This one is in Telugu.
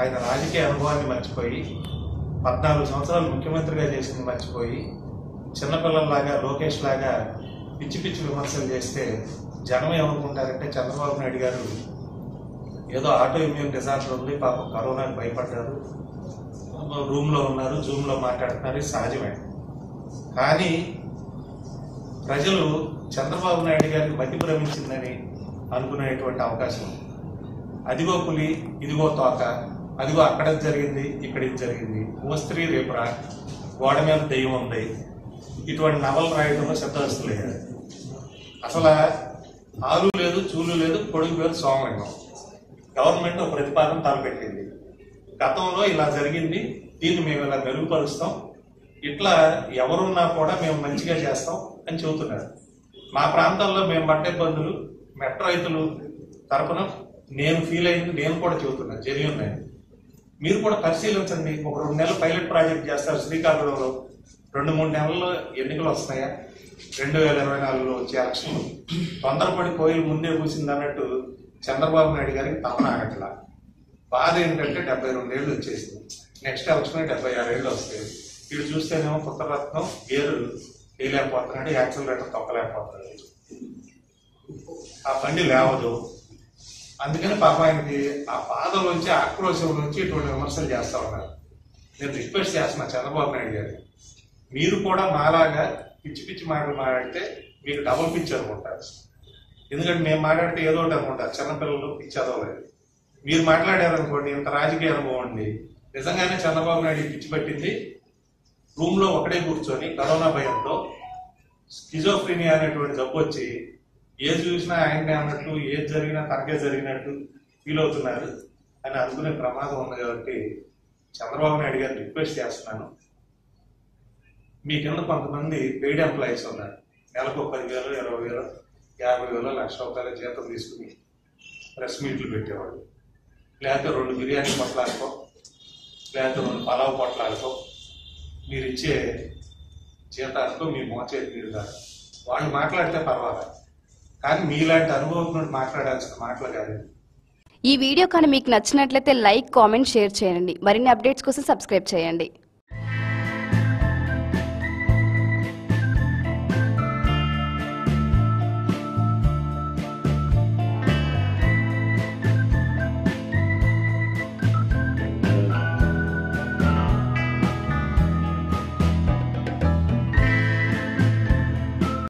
ఆయన రాజకీయ అనుభవాన్ని మర్చిపోయి పద్నాలుగు సంవత్సరాలు ముఖ్యమంత్రిగా చేసింది మర్చిపోయి చిన్నపిల్లల్లాగా లోకేష్ లాగా పిచ్చి పిచ్చి విమర్శలు చేస్తే జనం ఏమనుకుంటారంటే చంద్రబాబు నాయుడు గారు ఏదో ఆటో ఇమ్యూన్ డిజాస్టర్ ఉంది పాపం కరోనాకి భయపడ్డారు రూమ్ లో ఉన్నారు జూమ్ లో మాట్లాడుతున్నారు ఇది సహజమే కానీ ప్రజలు చంద్రబాబు నాయుడు గారికి మతి భ్రమించిందని అనుకునేటువంటి అవకాశం ఉంది అదిగో పులి ఇదిగో తోక అదిగో అక్కడ ఇది జరిగింది ఇక్కడ ఇది జరిగింది ఓ స్త్రీ రేపు రా గోడ మీద దెయ్యం ఉంది ఇటువంటి నవలు రాయడంలో శబ్దస్తులేదు అసలు ఆలు లేదు చూలు లేదు కొడుకు పేరు సోమలింగం గవర్నమెంట్ ఒక ప్రతిపాదన తలపెట్టింది గతంలో ఇలా జరిగింది దీన్ని మేము ఇలా మెరుగుపరుస్తాం ఇట్లా ఎవరున్నా కూడా మేము మంచిగా చేస్తాం అని చెబుతున్నారు మా ప్రాంతాల్లో మేము పడ్డ ఇబ్బందులు మెట్ట రైతులు తరపున నేను ఫీల్ అయింది నేను కూడా చెబుతున్నా జెన్యున్ నేను మీరు కూడా పరిశీలించండి ఒక రెండు నెలలు పైలట్ ప్రాజెక్ట్ చేస్తారు శ్రీకాకుళంలో రెండు మూడు నెలల్లో ఎన్నికలు వస్తున్నాయా రెండు వేల ఇరవై నాలుగులో వచ్చే ఎలక్షన్ తొందరపడి కోయిలు ముందే కూసింది అన్నట్టు చంద్రబాబు నాయుడు గారికి తమన ఆగట్లా బాధ ఏంటంటే డెబ్బై రెండేళ్ళు వచ్చేసింది నెక్స్ట్ ఎలక్షన్ డెబ్బై ఆరు ఏళ్ళు వస్తాయి ఇటు చూస్తేనేమో పుత్తరత్నం గేరు వేయలేకపోతున్నాడు యాక్సిలరేటర్ తొక్కలేకపోతున్నాడు ఆ బండి లేవదు అందుకని పాప ఆయనకి ఆ బాధలోంచి ఆక్రోశం నుంచి ఇటువంటి విమర్శలు చేస్తా ఉన్నారు నేను రిక్వెస్ట్ చేస్తున్నా చంద్రబాబు నాయుడు గారు మీరు కూడా మాలాగా పిచ్చి పిచ్చి మాటలు మాట్లాడితే మీకు డబుల్ పిచ్చి అనుకుంటారు ఎందుకంటే మేము మాట్లాడితే ఏదో ఒకటి అనుకుంటారు చిన్నపిల్లలు పిచ్చి చదవలేదు మీరు మాట్లాడారనుకోండి ఇంత రాజకీయ అనుభవం అండి నిజంగానే చంద్రబాబు నాయుడు పిచ్చి పట్టింది రూమ్ లో ఒకటే కూర్చొని కరోనా భయంతో స్కిజోఫ్రీనియా అనేటువంటి జబ్బు వచ్చి ఏది చూసినా ఆయనే అన్నట్టు ఏది జరిగినా తనకే జరిగినట్టు ఫీల్ అవుతున్నారు అని అనుకునే ప్రమాదం ఉంది కాబట్టి చంద్రబాబు నాయుడు గారిని రిక్వెస్ట్ చేస్తున్నాను మీ కింద కొంతమంది పెయిడ్ ఎంప్లాయీస్ ఉన్నారు నెలకు ఒక పదివేలు ఇరవై వేలు యాభై వేలు లక్ష రూపాయల జీతం తీసుకుని ప్రెస్ మీట్లు పెట్టేవాళ్ళు లేకపోతే రెండు బిర్యానీ పొట్లాడుకో లేకపోతే రెండు పలావ్ పొట్లాడుకో మీరు ఇచ్చే జీతాలకు మీ మోచేది మీరు కాదు వాళ్ళు మాట్లాడితే పర్వాలేదు కానీ మీలాంటి అనుభవం మాట్లాడాల్సిన మాటలు కాదు ఈ వీడియో కానీ మీకు నచ్చినట్లయితే లైక్ కామెంట్ షేర్ చేయండి మరిన్ని అప్డేట్స్ కోసం సబ్స్క్రైబ్ చేయండి